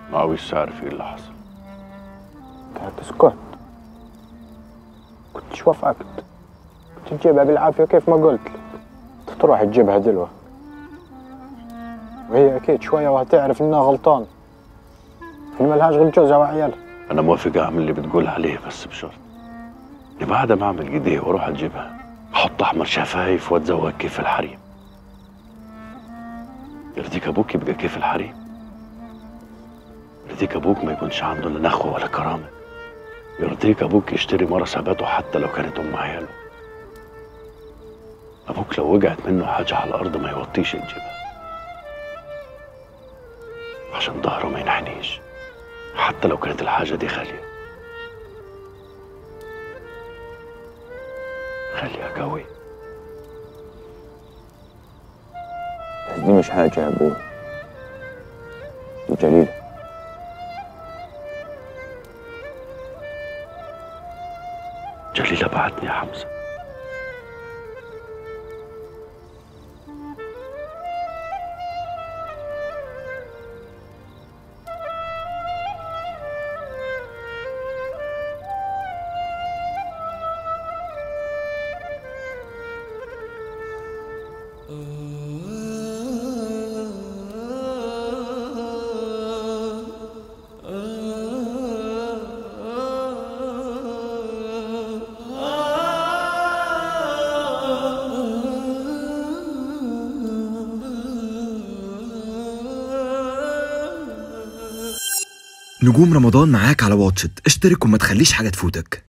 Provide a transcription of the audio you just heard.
ما عاوز تعرف ايه اللي حصل انت هتسكت كنتش وافقت كنت تجيبها بالعافية كيف ما قلت لك انت تروح تجيبها دلوقتي وهي اكيد شوية وهتعرف انها غلطان ان ملهاش غير جوزها وعيالها انا موافق اعمل اللي بتقول عليه بس بشرط إن بعد ما اعمل ايديه واروح اجيبها احط احمر شفايف واتزوج كيف الحريم يرضيك ابوك يبقى كيف الحريم يرضيك ابوك ما يكونش عنده لا نخوه ولا كرامه يرضيك ابوك يشتري مرة ثباته حتى لو كانت ام عياله ابوك لو وقعت منه حاجه على الارض ما يوطيش يجيبها عشان ظهره ما ينحنيش حتى لو كانت الحاجه دي غاليه خليها قوي بس دي مش حاجة يا ابوي دي جليلة جليلة بعتني يا حمزة نجوم رمضان معاك على واتشت اشترك وما تخليش حاجة تفوتك